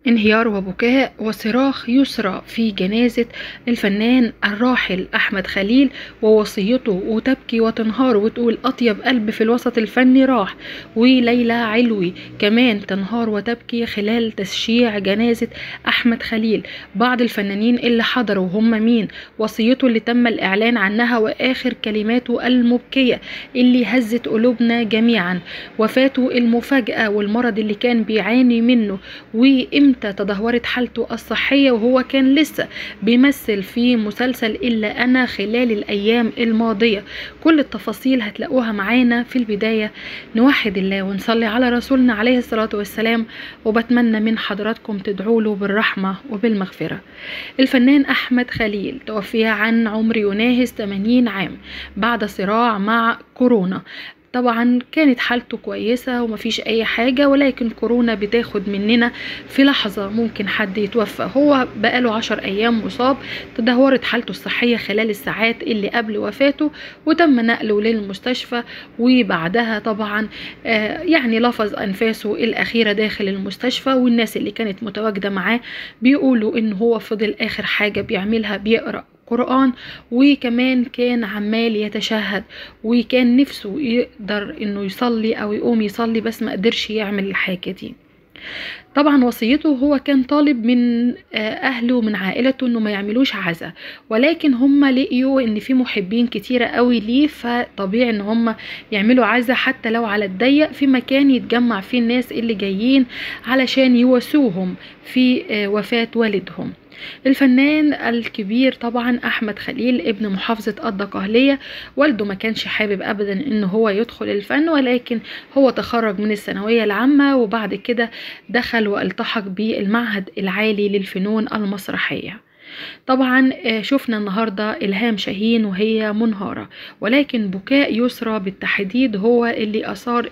انهيار وبكاء وصراخ يسرى في جنازة الفنان الراحل أحمد خليل ووصيته وتبكي وتنهار وتقول أطيب قلب في الوسط الفني راح وليلى علوي كمان تنهار وتبكي خلال تشييع جنازة أحمد خليل بعض الفنانين اللي حضروا هم مين وصيته اللي تم الإعلان عنها وآخر كلماته المبكية اللي هزت قلوبنا جميعا وفاته المفاجأة والمرض اللي كان بيعاني منه وإمتى امتى تدهورت حالته الصحية وهو كان لسه بيمثل في مسلسل إلا أنا خلال الأيام الماضية كل التفاصيل هتلاقوها معانا في البداية نوحد الله ونصلي على رسولنا عليه الصلاة والسلام وبتمنى من حضراتكم تدعوا له بالرحمة وبالمغفرة الفنان أحمد خليل توفي عن عمر يناهز 80 عام بعد صراع مع كورونا طبعا كانت حالته كويسة ومفيش أي حاجة ولكن كورونا بتاخد مننا في لحظة ممكن حد يتوفى هو بقاله عشر أيام مصاب تدهورت حالته الصحية خلال الساعات اللي قبل وفاته وتم نقله للمستشفى وبعدها طبعا آه يعني لفظ أنفاسه الأخيرة داخل المستشفى والناس اللي كانت متواجدة معاه بيقولوا إن هو فضل آخر حاجة بيعملها بيقرأ قرآن وكمان كان عمال يتشهد وكان نفسه يقدر انه يصلي او يقوم يصلي بس ما قدرش يعمل الحاجة دي طبعا وصيته هو كان طالب من اهله من عائلته انه ما يعملوش عزا ولكن هم لقيوا ان في محبين كتيرة قوي ليه فطبيعي ان هم يعملوا عزا حتى لو على الضيق في مكان يتجمع فيه الناس اللي جايين علشان يواسوهم في وفاة والدهم الفنان الكبير طبعا احمد خليل ابن محافظة الدقهلية والده ما كانش حابب ابدا ان هو يدخل الفن ولكن هو تخرج من الثانوية العامة وبعد كده دخل والتحق بالمعهد العالي للفنون المسرحية طبعا شفنا النهاردة إلهام شاهين وهي منهارة ولكن بكاء يسرى بالتحديد هو اللي أثار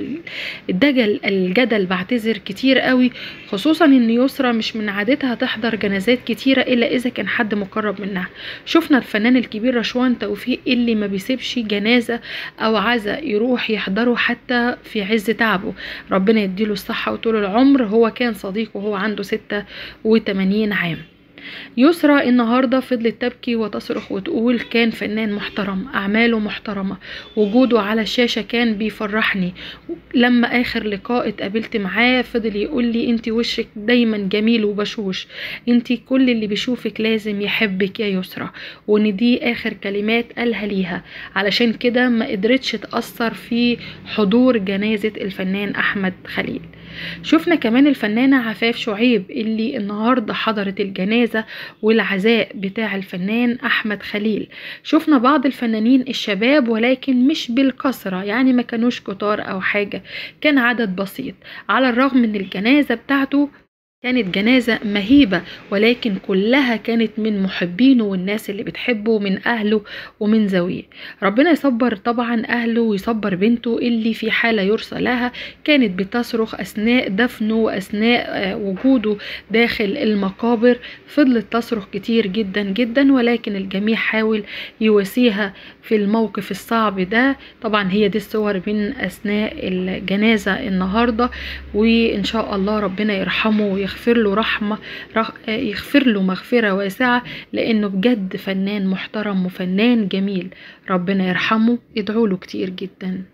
الدجل الجدل بعتذر كتير قوي خصوصا ان يسرى مش من عادتها تحضر جنازات كتيرة إلا إذا كان حد مقرب منها شفنا الفنان الكبير رشوان توفيق اللي ما بيسيبش جنازة أو عزا يروح يحضره حتى في عز تعبه ربنا يديله الصحة وطول العمر هو كان صديقه وهو عنده ستة وتمانين عام يسرى النهارده فضلت تبكي وتصرخ وتقول كان فنان محترم اعماله محترمه وجوده على الشاشه كان بيفرحني لما اخر لقاء اتقابلت معاه فضل يقول لي انت وشك دايما جميل وبشوش انت كل اللي بيشوفك لازم يحبك يا يسرى وان دي اخر كلمات قالها ليها علشان كده ما قدرتش تاثر في حضور جنازه الفنان احمد خليل شفنا كمان الفنانة عفاف شعيب اللي النهاردة حضرت الجنازة والعزاء بتاع الفنان أحمد خليل شفنا بعض الفنانين الشباب ولكن مش بالكثرة يعني ما كانوش كتار أو حاجة كان عدد بسيط على الرغم من الجنازة بتاعته كانت جنازة مهيبة ولكن كلها كانت من محبينه والناس اللي بتحبه من أهله ومن زاويه ربنا يصبر طبعا أهله ويصبر بنته اللي في حالة يرثى لها كانت بتصرخ أثناء دفنه وأثناء وجوده داخل المقابر فضلت تصرخ كتير جدا جدا ولكن الجميع حاول يواسيها في الموقف الصعب ده طبعا هي دي الصور من أثناء الجنازة النهاردة وإن شاء الله ربنا يرحمه ويغفر يغفر له رحمة يغفر له مغفرة واسعة لأنه بجد فنان محترم وفنان جميل ربنا يرحمه ادعوا له كتير جدا